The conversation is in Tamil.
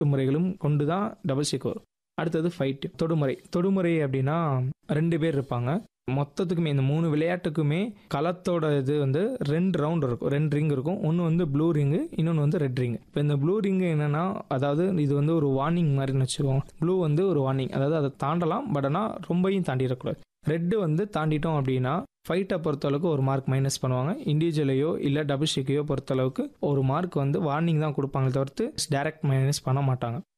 முறைகளும் கொண்டு தான் டபுள் ஷேக் வரும் அடுத்தது ஃபைட் தொடுமுறை தொடுமுறை அப்படின்னா ரெண்டு பேர் இருப்பாங்க மொத்தத்துக்குமே இந்த மூணு விளையாட்டுக்குமே களத்தோட இது வந்து ரெண்டு ரவுண்ட் இருக்கும் ரெண்டு ரிங் இருக்கும் ஒன்று வந்து ப்ளூ ரிங்கு இன்னொன்று வந்து ரெட் ரிங் இப்போ இந்த ப்ளூ ரிங்கு என்னன்னா அதாவது இது வந்து ஒரு வார்னிங் மாதிரின்னு வச்சுக்கோங்க ப்ளூ வந்து ஒரு வார்னிங் அதாவது அதை தாண்டலாம் பட் ஆனால் ரொம்பையும் தாண்டிடக்கூடாது ரெட்டு வந்து தாண்டிட்டோம் அப்படின்னா ஃபைட்டை பொறுத்தளவுக்கு ஒரு மார்க் மைனஸ் பண்ணுவாங்க இண்டிவிஜுவலையோ இல்லை டபுள் ஷேக்கையோ பொறுத்தளவுக்கு ஒரு மார்க் வந்து வார்னிங் தான் கொடுப்பாங்க தவிர்த்து டைரக்ட் மைனஸ் பண்ண மாட்டாங்க